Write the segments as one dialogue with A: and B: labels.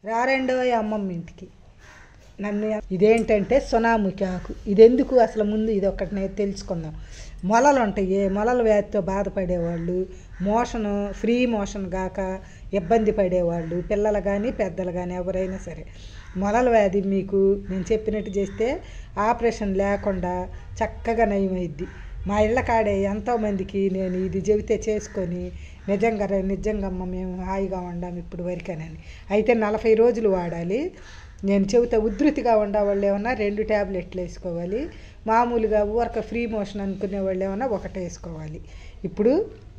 A: రారెండో అమ్మమ్మ ఇంటికి నన్ను ఇదేంటంటే సునాముఖి ఆకు ఇది ఎందుకు అసలు ముందు ఇది ఒకటి నేను తెలుసుకుందాం మొలలు ఉంటాయి మొలల వ్యాధితో బాధపడేవాళ్ళు మోషన్ ఫ్రీ మోషన్ గాక ఇబ్బంది పడేవాళ్ళు పిల్లలు కానీ పెద్దలు కానీ ఎవరైనా సరే మొలల వ్యాధి మీకు నేను చెప్పినట్టు చేస్తే ఆపరేషన్ లేకుండా చక్కగా నయమైద్ది మా ఇళ్ళ కాడే ఎంతోమందికి నేను ఇది చెబితే చేసుకొని నిజంగా రే- నిజంగా అమ్మ మేము హాయిగా ఉండాము ఇప్పుడు వరకేనని అయితే నలభై రోజులు వాడాలి నేను చెబుతా ఉధృతిగా ఉండేవాళ్ళు ఏమన్నా రెండు ట్యాబ్లెట్లు వేసుకోవాలి మామూలుగా ఊరక ఫ్రీ మోషన్ అనుకునే వాళ్ళు ఏమన్నా ఒకటి వేసుకోవాలి ఇప్పుడు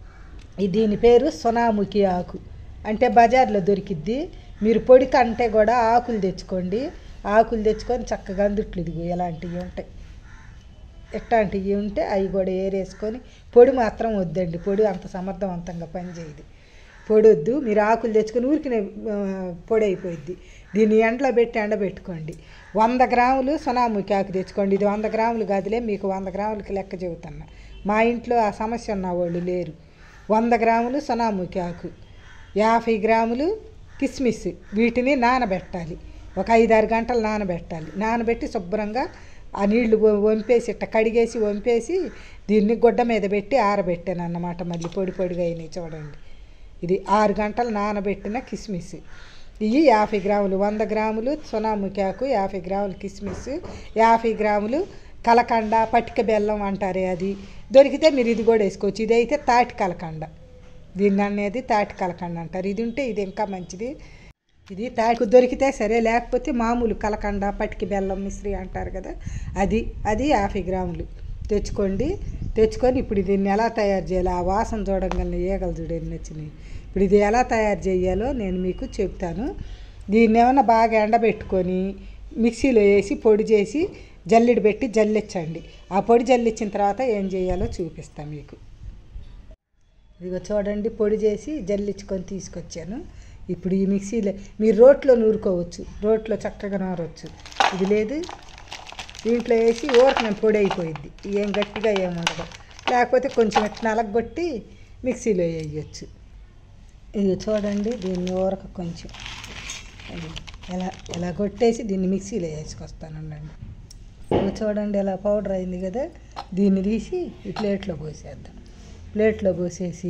A: ఈ దీని పేరు సొనాముఖి ఆకు అంటే బజార్లో దొరికిద్ది మీరు పొడి కంటే కూడా ఆకులు తెచ్చుకోండి ఆకులు తెచ్చుకొని చక్కగా అందుట్లు ఇదిగో ఇలాంటివి ఉంటాయి ఇట్లాంటివి ఉంటే అవి కూడా ఏరేసుకొని పొడి మాత్రం వద్దండి పొడి అంత సమర్థవంతంగా పనిచేయదు పొడి వద్దు మీరు ఆకులు తెచ్చుకొని ఊరికినే ఆ, పొడి అయిపోయిద్ది దీన్ని ఎండలో పెట్టి ఎండబెట్టుకోండి వంద గ్రాములు సునాముఖి ఆకు తెచ్చుకోండి ఇది వంద గ్రాములు కాదులే మీకు వంద గ్రాములకి లెక్క చెబుతున్నా మా ఇంట్లో ఆ సమస్య ఉన్న వాళ్ళు లేరు వంద గ్రాములు సునాముఖి ఆకు యాభై గ్రాములు కిస్మిస్ వీటిని నానబెట్టాలి ఒక ఐదారు గంటలు నానబెట్టాలి నానబెట్టి శుభ్రంగా ఆ నీళ్లు వ- వంపేసి ఇట్ట కడిగేసి వంపేసి దీన్ని గుడ్డ మీద పెట్టి ఆరబెట్టాను అన్నమాట మళ్ళీ పొడి పొడిగా అయినాయి చూడండి ఇది ఆరు గంటలు నానబెట్టిన కిస్మిస్ ఇవి యాభై గ్రాములు వంద గ్రాములు సునాముఖి ఆకు యాభై గ్రాములు కిస్మిస్ యాభై గ్రాములు కలకండ పటిక బెల్లం అంటారే అది దొరికితే మీరు ఇది కూడా వేసుకోవచ్చు ఇది అయితే తాటి కలకండ దీన్ని అనేది తాటి కలకండ అంటారు ఇది ఉంటే ఇది ఇంకా మంచిది ఇది తాటి దొరికితే సరే లేకపోతే మామూలు కలకండ పటికి బెల్లం మిశ్రి అంటారు కదా అది అది యాభై గ్రాములు తెచ్చుకోండి తెచ్చుకొని ఇప్పుడు దీన్ని ఎలా తయారు చేయాలో ఆ వాసన చూడంగానే ఈగలు చూడండి నచ్చినాయి ఇప్పుడు ఇది ఎలా తయారు చేయాలో నేను మీకు చెప్తాను దీన్ని ఏమైనా బాగా ఎండబెట్టుకొని మిక్సీలో వేసి పొడి చేసి జల్లెడ పెట్టి జల్లించండి ఆ పొడి జల్లించిన తర్వాత ఏం చేయాలో చూపిస్తాను మీకు ఇదిగో చూడండి పొడి చేసి జల్లించుకొని తీసుకొచ్చాను ఇప్పుడు ఈ మిక్సీలో మీరు రోట్లో నూరుకోవచ్చు రోట్లో చక్కగా నూరవచ్చు ఇది లేదు దీంట్లో వేసి ఊరకనే పొడి అయిపోయిద్ది ఏం గట్టిగా ఏముండదు లేకపోతే కొంచెం ఇట్లా నలగొట్టి మిక్సీలో వేయచ్చు ఇది చూడండి దీన్ని ఊరక కొంచెం అది ఎలా ఎలా కొట్టేసి దీన్ని మిక్సీలో వేసుకొస్తాను ఉండండి ఇదిగో చూడండి ఎలా పౌడర్ అయింది కదా దీన్ని తీసి ఈ ప్లేట్లో పోసేద్దాం ప్లేట్లో పోసేసి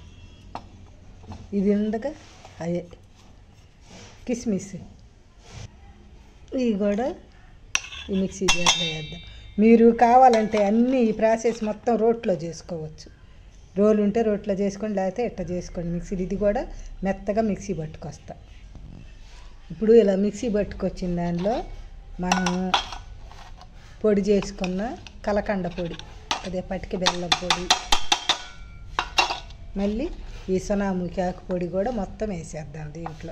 A: ఇది ఉండగా అదే కిస్మిస్ ఇవి కూడా ఈ మిక్సీ జార్లో వేద్దాం మీరు కావాలంటే అన్నీ ఈ ప్రాసెస్ మొత్తం రోట్లో చేసుకోవచ్చు రోలు ఉంటే రోట్లో చేసుకోండి లేకపోతే ఇట్ట చేసుకోండి మిక్సీ ఇది కూడా మెత్తగా మిక్సీ పట్టుకొస్తా ఇప్పుడు ఇలా మిక్సీ పట్టుకొచ్చిన దానిలో మనం పొడి చేసుకున్న కలకండ పొడి అదే పటిక బెల్లం పొడి మళ్ళీ ఈ సునాముఖి ఆకు పొడి కూడా మొత్తం వేసేద్దాం దీంట్లో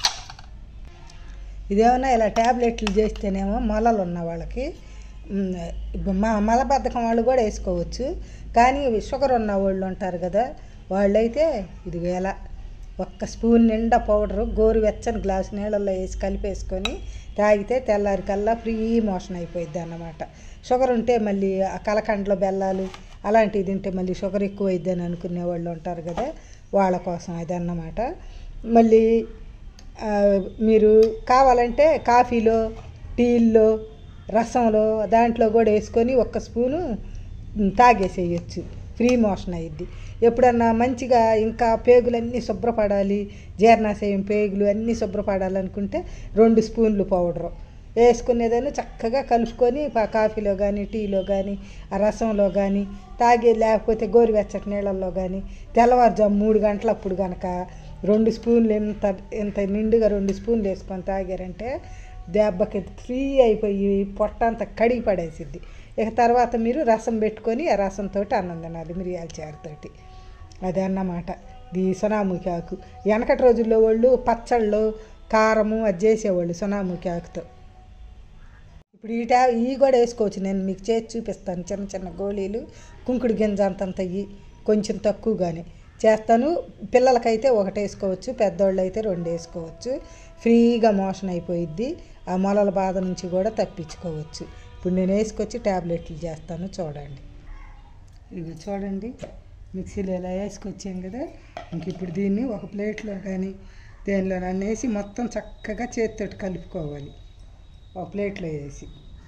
A: ఇదేమన్నా ఇలా ట్యాబ్లెట్లు చేస్తేనేమో మొలలు ఉన్న వాళ్ళకి మ్, ఇప్పుడు మా మలబద్ధకం వాళ్ళు కూడా వేసుకోవచ్చు కానీ షుగర్ ఉన్న వాళ్ళు ఉంటారు కదా వాళ్ళైతే ఇదిగో ఎలా ఒక్క స్పూన్ నిండా పౌడరు గోరువెచ్చని గ్లాస్ నీళ్ళల్లో వేసి కలిపేసుకొని తాగితే తెల్లారి కల్లా ఫ్రీ మోషన్ అయిపోయింది అన్నమాట షుగర్ ఉంటే మళ్ళీ ఆ కలకండలో బెల్లాలు అలాంటివి తింటే మళ్ళీ షుగర్ ఎక్కువ అని అనుకునే వాళ్ళు ఉంటారు కదా వాళ్ళ కోసం అది అన్నమాట మళ్ళీ ఆ, మీరు కావాలంటే కాఫీలో టీల్లో రసంలో దాంట్లో కూడా వేసుకొని ఒక్క స్పూను తాగేసేయచ్చు ఫ్రీ మోషన్ అయ్యిద్ది ఎప్పుడన్నా మంచిగా ఇంకా పేగులన్నీ శుభ్రపడాలి జీర్ణాశయం పేగులు అన్నీ శుభ్రపడాలనుకుంటే రెండు స్పూన్లు పౌడరు వేసుకునేదాన్ని చక్కగా కలుపుకొని పా- కాఫీలో కానీ టీలో కానీ ఆ రసంలో కానీ తాగే లేకపోతే గోరువెచ్చటి నీళ్ళల్లో కానీ తెల్లవారుజాము మూడు గంటలప్పుడు కనుక రెండు స్పూన్లు ఎంత ఎంత నిండుగా రెండు స్పూన్లు వేసుకొని తాగారంటే దెబ్బకి ఫ్రీ అయిపోయి పొట్ట అంతా కడిగి పడేసిద్ది ఇక తర్వాత మీరు రసం పెట్టుకొని ఆ రసంతో అన్నం తినాలి మిరియాల చారుతోటి అదే అన్నమాట ఇది సొనాముఖి ఆకు వెనకటి రోజుల్లో వాళ్ళు పచ్చళ్ళు కారము అది చేసేవాళ్ళు సొనాముఖి ఆకుతో ఇప్పుడు ఈ టా ఇవి కూడా వేసుకోవచ్చు నేను మీకు చేసి చూపిస్తాను చిన్న చిన్న గోళీలు కుంకుడు గింజ అంతంత ఇవి కొంచెం తక్కువగానే చేస్తాను పిల్లలకైతే ఒకటి వేసుకోవచ్చు పెద్దోళ్ళు అయితే రెండు వేసుకోవచ్చు ఫ్రీగా మోషన్ అయిపోయిద్ది ఆ మొలల బాధ నుంచి కూడా తప్పించుకోవచ్చు ఇప్పుడు నేను వేసుకొచ్చి ట్యాబ్లెట్లు చేస్తాను చూడండి ఇది చూడండి మిక్సీలో ఇలా వేసుకొచ్చాం కదా ఇంక ఇప్పుడు దీన్ని ఒక ప్లేట్లో కానీ దేనిలో నన్ను వేసి మొత్తం చక్కగా చేతితోటి కలుపుకోవాలి ఒక ప్లేట్లో వేసి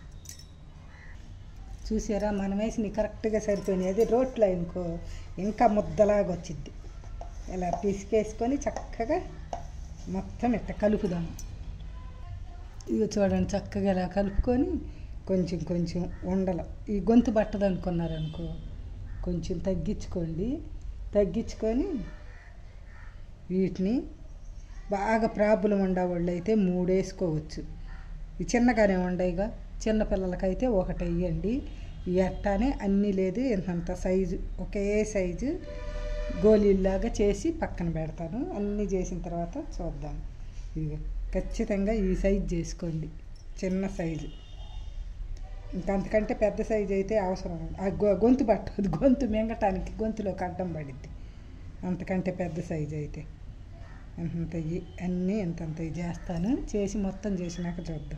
A: చూసారా మనం వేసి కరెక్ట్గా సరిపోయినాయి అది రోట్లో అనుకో ఇంకా ముద్దలాగా వచ్చిద్ది ఇలా పిసికేసుకొని చక్కగా మొత్తం ఇట్ట కలుపుదాం ఇవి చూడండి చక్కగా ఇలా కలుపుకొని కొంచెం కొంచెం ఉండలు ఈ గొంతు పట్టదు అనుకున్నారనుకో కొంచెం తగ్గించుకోండి తగ్గించుకొని వీటిని బాగా ప్రాబ్లం ఉండేవాళ్ళు అయితే మూడు వేసుకోవచ్చు ఈ చిన్నగానే ఉండయిగా చిన్నపిల్లలకైతే ఒకటి వేయండి ఈ అట్టానే అన్నీ లేదు ఇంతంత సైజు ఒకే సైజు గోళీలాగా చేసి పక్కన పెడతాను అన్నీ చేసిన తర్వాత చూద్దాం ఇది ఖచ్చితంగా ఈ సైజు చేసుకోండి చిన్న సైజు ఇంకా అంతకంటే పెద్ద సైజు అయితే అవసరం ఉండదు. ఆ గొ గొంతు పట్టదు గొంతు మింగటానికి గొంతులోకి అడ్డం పడిద్ది అంతకంటే పెద్ద సైజు అయితే అంత ఇ- అన్నీ ఇంతంత ఇవి చేస్తాను చేసి మొత్తం చేసినాక చూద్దాం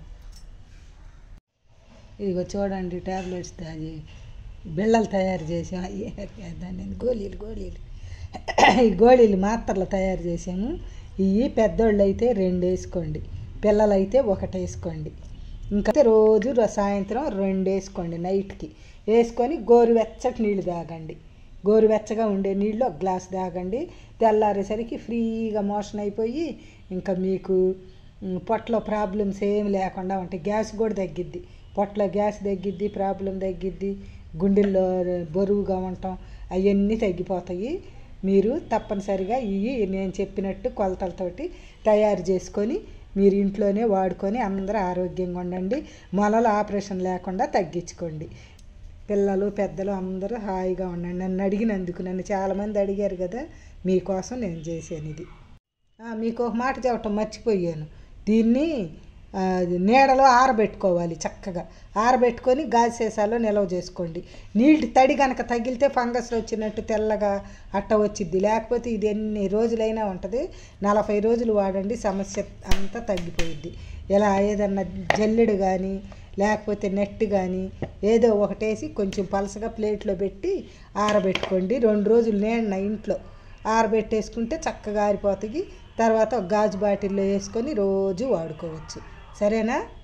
A: ఇదిగో చూడండి ట్యాబ్లెట్స్ అది బిళ్ళలు తయారు చేసాం అయ్యే దాన్ని గోళీలు గోళీలు ఈ గోళీలు మాత్రలు తయారు చేసాము ఇవి పెద్దోళ్ళు అయితే రెండు వేసుకోండి పిల్లలు అయితే ఒకటి వేసుకోండి ఇంకా రోజు ర- సాయంత్రం రెండు వేసుకోండి నైట్కి వేసుకొని గోరువెచ్చటి నీళ్ళు తాగండి గోరువెచ్చగా ఉండే నీళ్ళు ఒక గ్లాస్ తాగండి తెల్లారేసరికి ఫ్రీగా మోషన్ అయిపోయి ఇంకా మీకు ఉమ్, పొట్టలో ప్రాబ్లమ్స్ ఏమి లేకుండా ఉంటాయి గ్యాస్ కూడా తగ్గిద్ది పొట్టలో గ్యాస్ తగ్గిద్ది ప్రాబ్లం తగ్గిద్ది గుండెల్లో బరువుగా ఉండటం అవన్నీ తగ్గిపోతాయి మీరు తప్పనిసరిగా ఇవి నేను చెప్పినట్టు కొలతలతోటి తయారు చేసుకొని మీరు ఇంట్లోనే వాడుకొని అందరూ ఆరోగ్యంగా ఉండండి మొలలు ఆపరేషన్ లేకుండా తగ్గించుకోండి పిల్లలు పెద్దలు అందరూ హాయిగా ఉండండి నన్ను అడిగినందుకు నన్ను చాలామంది అడిగారు కదా మీకోసం నేను చేశాను ఇది ఆ, మీకు ఒక మాట చెప్పటం మర్చిపోయాను దీన్ని ఆ, నీడలో ఆరబెట్టుకోవాలి చక్కగా ఆరబెట్టుకొని గాజు సీసాలో నిల్వ చేసుకోండి నీళ్ళు తడి కనుక తగిలితే ఫంగస్ వచ్చినట్టు తెల్లగా అట్ట వచ్చిద్ది లేకపోతే ఇది ఎన్ని రోజులైనా ఉంటుంది నలభై రోజులు వాడండి సమస్య అంతా తగ్గిపోయిద్ది ఇలా ఏదన్నా జల్లెడు కానీ లేకపోతే నెట్ కానీ ఏదో ఒకటేసి కొంచెం పలసగా ప్లేట్లో పెట్టి ఆరబెట్టుకోండి రెండు రోజులు నేను ఇంట్లో ఆరబెట్టేసుకుంటే చక్కగా ఆరిపోతాయి తర్వాత ఒక గాజు బాటిల్లో వేసుకొని రోజు వాడుకోవచ్చు సరేనా